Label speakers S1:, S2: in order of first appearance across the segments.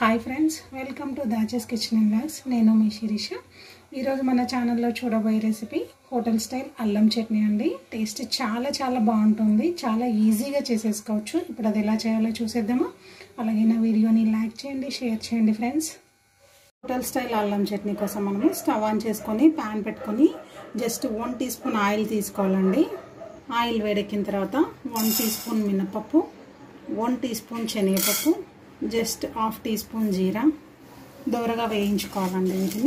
S1: hi friends welcome to దాచెస్ kitchen and vlogs నేను మీ శిరీష ఈరోజు మన ఛానల్లో చూడబోయే రెసిపీ హోటల్ స్టైల్ అల్లం చట్నీ అండి టేస్ట్ చాలా చాలా బాగుంటుంది చాలా ఈజీగా చేసేసుకోవచ్చు ఇప్పుడు అది ఎలా చేయాలో చూసేద్దాము అలాగే నా వీడియోని లైక్ చేయండి షేర్ చేయండి ఫ్రెండ్స్ హోటల్ స్టైల్ అల్లం చట్నీ కోసం మనము స్టవ్ ఆన్ చేసుకొని ప్యాన్ పెట్టుకొని just one teaspoon oil తీసుకోవాలండి ఆయిల్ వేడెక్కిన తర్వాత వన్ టీ స్పూన్ మినపప్పు వన్ టీ స్పూన్ శనగపప్పు జస్ట్ హాఫ్ టీ స్పూన్ జీరా దూరగా వేయించుకోవాలండి వీటిని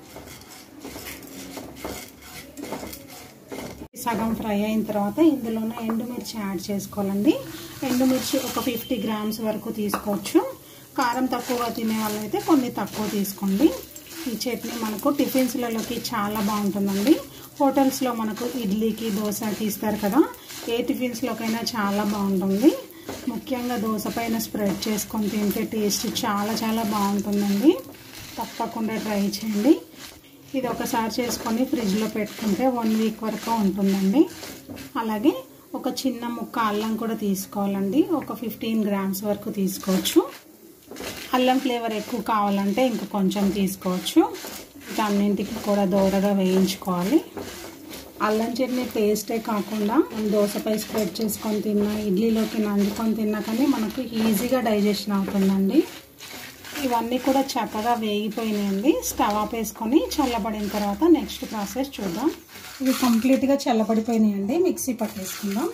S1: సగం ఫ్రై అయిన తర్వాత ఇందులోనే ఎండుమిర్చి యాడ్ చేసుకోవాలండి ఎండుమిర్చి ఒక ఫిఫ్టీ గ్రామ్స్ వరకు తీసుకోవచ్చు కారం తక్కువగా తినే వాళ్ళైతే కొన్ని తక్కువ తీసుకోండి ఈ చట్నీ మనకు టిఫిన్స్లలోకి చాలా బాగుంటుందండి హోటల్స్లో మనకు ఇడ్లీకి దోశకి ఇస్తారు కదా ఏ టిఫిన్స్లోకైనా చాలా బాగుంటుంది ముఖ్యంగా దోశ పైన స్ప్రెడ్ చేసుకొని తింటే టేస్ట్ చాలా చాలా బాగుంటుందండి తప్పకుండా ట్రై చేయండి ఇది ఒకసారి చేసుకొని ఫ్రిడ్జ్లో పెట్టుకుంటే వన్ వీక్ వరకు ఉంటుందండి అలాగే ఒక చిన్న ముక్క అల్లం కూడా తీసుకోవాలండి ఒక ఫిఫ్టీన్ గ్రామ్స్ వరకు తీసుకోవచ్చు అల్లం ఫ్లేవర్ ఎక్కువ కావాలంటే ఇంకా కొంచెం తీసుకోవచ్చు వీటన్నింటికి కూడా దూరగా వేయించుకోవాలి అల్లం చట్నీ టేస్టే కాకుండా దోశపై స్ప్రెడ్ చేసుకొని తిన్నా ఇడ్లీలోకి నంజుకొని తిన్నా కానీ మనకు ఈజీగా డైజెషన్ అవుతుందండి ఇవన్నీ కూడా చక్కగా వేగిపోయినాయండి స్టవ్ ఆపేసుకొని చల్లబడిన తర్వాత నెక్స్ట్ ప్రాసెస్ చూద్దాం ఇవి కంప్లీట్గా చల్లబడిపోయినాయండి మిక్సీ పట్టేసుకుందాం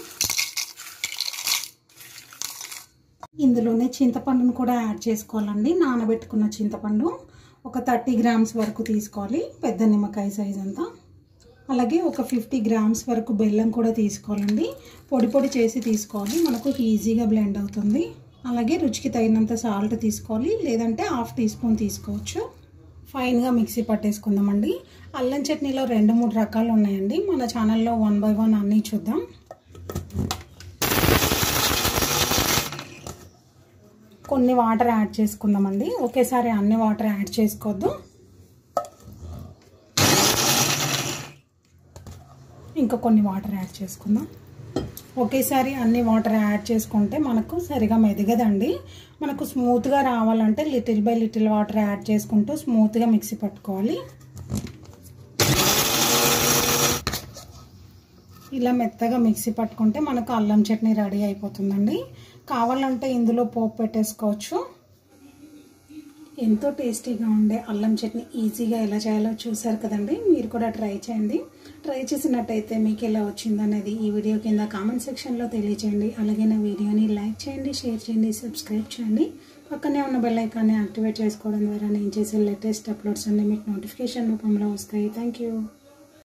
S1: ఇందులోనే చింతపండును కూడా యాడ్ చేసుకోవాలండి నానబెట్టుకున్న చింతపండు ఒక థర్టీ గ్రామ్స్ వరకు తీసుకోవాలి పెద్ద నిమ్మకాయ సైజ్ అంతా అలాగే ఒక ఫిఫ్టీ గ్రామ్స్ వరకు బెల్లం కూడా తీసుకోవాలండి పొడి పొడి చేసి తీసుకోవాలి మనకు ఈజీగా బ్లెండ్ అవుతుంది అలాగే రుచికి తగినంత సాల్ట్ తీసుకోవాలి లేదంటే హాఫ్ టీ స్పూన్ తీసుకోవచ్చు ఫైన్గా మిక్సీ పట్టేసుకుందామండి అల్లం చట్నీలో రెండు మూడు రకాలు ఉన్నాయండి మన ఛానల్లో వన్ బై వన్ అన్నీ చూద్దాం కొన్ని వాటర్ యాడ్ చేసుకుందామండి ఒకేసారి అన్ని వాటర్ యాడ్ చేసుకోవద్దు ఇంకా కొన్ని వాటర్ యాడ్ చేసుకుందాం ఒకేసారి అన్ని వాటర్ యాడ్ చేసుకుంటే మనకు సరిగా మెదగదండి మనకు స్మూత్గా రావాలంటే little by little water add చేసుకుంటూ స్మూత్గా మిక్సీ పట్టుకోవాలి ఇలా మెత్తగా మిక్సీ పట్టుకుంటే మనకు అల్లం చట్నీ రెడీ అయిపోతుందండి కావాలంటే ఇందులో పోపు పెట్టేసుకోవచ్చు ఎంతో టేస్టీగా ఉండే అల్లం చట్నీ ఈజీగా ఎలా చేయాలో చూసారు కదండి మీరు కూడా ట్రై చేయండి ట్రై చేసినట్టయితే మీకు ఎలా వచ్చిందనేది ఈ వీడియో కింద కామెంట్ సెక్షన్లో తెలియచేయండి అలాగే నా వీడియోని లైక్ చేయండి షేర్ చేయండి సబ్స్క్రైబ్ చేయండి పక్కనే ఉన్న బెల్ ఐకాన్ని యాక్టివేట్ చేసుకోవడం ద్వారా నేను చేసే లేటెస్ట్ అప్లోడ్స్ అన్నీ మీకు నోటిఫికేషన్ రూపంలో వస్తాయి థ్యాంక్ యూ